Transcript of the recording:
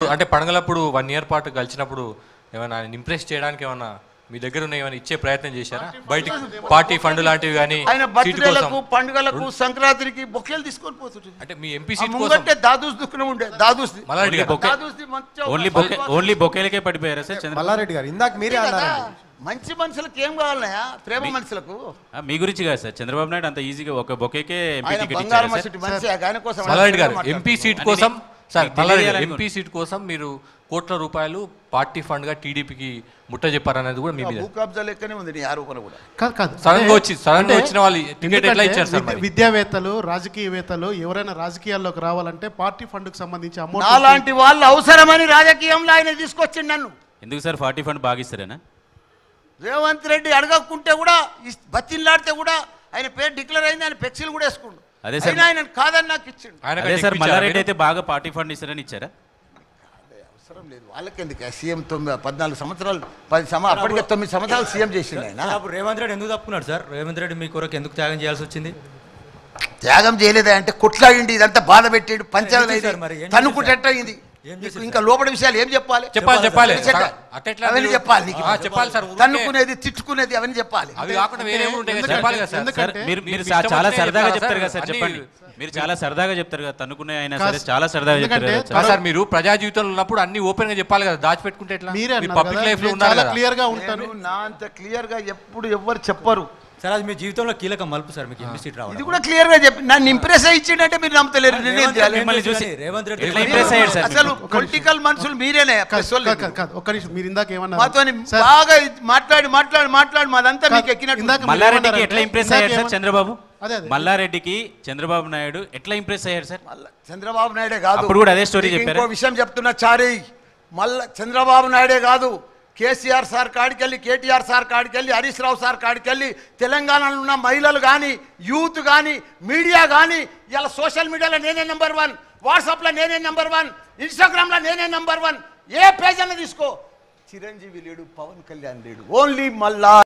అంటే పండుగలప్పుడు one year పాటు కలిసినప్పుడు ఏమైనా ఇంప్రెస్ చేయడానికి ఏమైనా మీ దగ్గర ఉన్న ఏమైనా ఇచ్చే ప్రయత్నం చేశారా బయటికి పార్టీ ఫండ్ లాంటివి కానీ ఆయన సీటు కోసం బర్త్డేలకు పండుగలకు సంక్రాంతికి బొక్కేలు తీసుకొని పోతుంటే అంటే మీ ఎంపీ ఆ సీట్ కోసం ముంగంటే దాదూస్ దుఃఖం ఉండే దాదూస్ మల్లారెడ్డి గారు బొకే- దాదూస్ది మంచిగా ఓన్లీ ఒక బొకే ఐదు ఓన్లీ బొకేలకే పడిపోయారా సార్ చంద్ర మల్లారెడ్డి గారు ఇందాక మీరే కదా. అన్నారండి మంచి మనుషులకు ఏం కావాలయా ప్రేమ మనుషులకు ఆ, మీ గురించి కాదు సార్ చంద్రబాబు నాయుడు అంత ఈజీగా ఒక బొకేకే ఎంపీ ఆయన టికెట్ బంగారం ఇచ్చారా సార్ మనిషి మనిషి ఆయన కోసం మల్లారెడ్డి గారు మాట్లాడుతున్నాడు. ఎంపీ సీట్ అని కోసం మీకు సార్ తెలియాలి మల్లారెడ్డి గారు అనుకో- ఎంపీ సీట్ కోసం మీరు కోట్ల రూపాయలు పార్టీ ఫండ్ గా టీడీపీకి ముట్ట చెప్పారనేది కూడా మీ మీద భూ కబ్జా లెక్కనే ఉంది నీ ఆరోపణ కూడా కాదు కాదు సడన్ గా అంటే- వచ్చి సడన్ గా అంటే వచ్చిన వాళ్ళు టికెట్ ఎట్లా ఎందుకంటే ఇచ్చారు సార్ విద్య- మరి విద్యావేత్తలు రాజకీయవేత్తలు ఎవరైనా రాజకీయాల్లోకి రావాలంటే పార్టీ ఫండ్ కు సంబంధించి అమౌంట్ నాలాంటి వాళ్ళు అవసరమని రాజకీయంలో ఆయన తీసుకొచ్చిండు నన్ను ఎందుకు సార్ ఫార్టీ ఫండ్ బాగా ఇస్తారేనా రేవంత్ రెడ్డి అడగకుంటే కూడా ఇస్- బతిన్లాడితే కూడా ఆయన పేరు డిక్లేర్ అయింది ఆయన ఫ్లెక్సీలు కూడా వేసుకుండు అదే సార్. అయినా ఆయన కాదని నాకు ఇచ్చిండు ఆయన అదే సార్ మల్లారెడ్డి అయితే బాగా పార్టీ ఫండ్ ఇస్తారని ఇచ్చారా అవసరం లేదు వాళ్ళకెందుకు సీఎం తొమ్మిది పద్నాలుగు సంవత్సరాలు పది సంవ అప్పటికే తొమ్మిది సంవత్సరాలు సీఎం చేసిండు ఆయన సార్, అప్పుడు రేవంత్ రెడ్డి ఎందుకు తప్పుకున్నాడు సార్ రేవంత్ రెడ్డి మీ కొరకు ఎందుకు త్యాగం చేయాల్సి వచ్చింది త్యాగం చేయలేదా అంటే కొట్లాడిండి ఇదంతా బాధ పెట్టాడు పంచాయతీ ఏం చేశారు మరి? ఏం తనుకుంటెట్ట అయింది ఏం నీకు చేశారు ఇంకా లోపల విషయాలు ఏం చెప్పాలి చెప్పాలి చెప్పాలి చెప్పాలి. అట్లా అవన్నీ చెప్పాలి నీకు. చెప్పాలి సార్ ఊరికే తన్నుకునేది తిట్టుకునేది అవన్నీ చెప్పాలి అవి కాకుండా వేరే కూడా ఉంటాయి కదా, ఎందుకంటే- చెప్పాలి కదా సార్ ఎందుకంటే- సార్ మీరు మీరు మీకు చా- ఇష్టం చాలా వచ్చినవి సరదాగా చెప్తారా చెప్తారు కదా సార్? సార్ అన్ని- చెప్పండి మీరు చాలా సరదాగా చెప్తారు కదా తనుకునే అయినా కాదు సరే చాలా సరదాగా చెప్తారు ఎందుకంటే కదా సార్. కాదు సార్ మీరు ప్రజా జీవితంలో ఉన్నప్పుడు అన్ని ఓపెన్ గా చెప్పాలి కదా దాచిపెట్టుకుంటే ఎట్లా మీరే మీ అన్నారు పబ్లిక్ కదా, లైఫ్ లో నేను ఉండాలి చాలా కదా క్లియర్ గా ఉంటాను నేను నా అంత క్లియర్ గా ఎప్పుడు ఎవ్వరు చెప్పరు సార్ అది మీ జీవితంలో కీలక మలుపు సార్ మీకు ఎంపీ సీట్ రావడం ఇది కూడా క్లియర్ గా చెప్పి నన్ను ఇంప్రెస్ ఇచ్చిండంటే మీరు నమ్మతలేరు నేనేం రేవంత్ చేయాలి రెడ్డి మిమ్మల్ని చూసి రేవంత్ రెడ్డి ఎట్లా impress అయ్యారు సార్ అసలు పొలిటికల్ మనుషులు మీరేనే కాదు, ప్రెస్ వాళ్ళు కాదు, కాదు, కాదు, ఒక్క నిమిషం మీరు ఇందాక ఏమన్నారు మాతోని సార్, బాగా మాట్లాడి మాట్లాడి మాట్లాడి మాదంతా మీకు కాదు, ఎక్కినట్టు ఇందాక మీరు మల్లారెడ్డికి ఏమన్నారంటే- ఎట్లా ఇంప్రెస్ ఇందాక అయ్యారు సార్ ఏమన్నా- చంద్రబాబు అదే, అదే. మల్లారెడ్డికి చంద్రబాబు నాయుడు ఎట్లా ఇంప్రెస్ అయ్యారు సార్ మళ్ళా చంద్రబాబు నాయుడే కాదు అప్పుడు కూడా అదే స్టోరీ నీకు చెప్పారా? ఇంకో విషయం చెప్తున్నా చారీ మళ్ళా చంద్రబాబు నాయుడే కాదు కేసీఆర్ సార్ కాడికెళ్ళి కేటీఆర్ సార్ కాడికెళ్ళి హరీష్ రావు సార్ కాడికెళ్ళి తెలంగాణలో ఉన్న మహిళలు కానీ యూత్ కానీ మీడియా కానీ ఇలా సోషల్ మీడియాలో నేనే నెంబర్ వన్ వాట్సాప్లో నేనే నెంబర్ వన్ ఇన్స్టాగ్రామ్లో నేనే నెంబర్ వన్ ఏ పేజ్ అన్న తీసుకో చిరంజీవి లేడు పవన్ కళ్యాణ్ లేడు ఓన్లీ మల్లా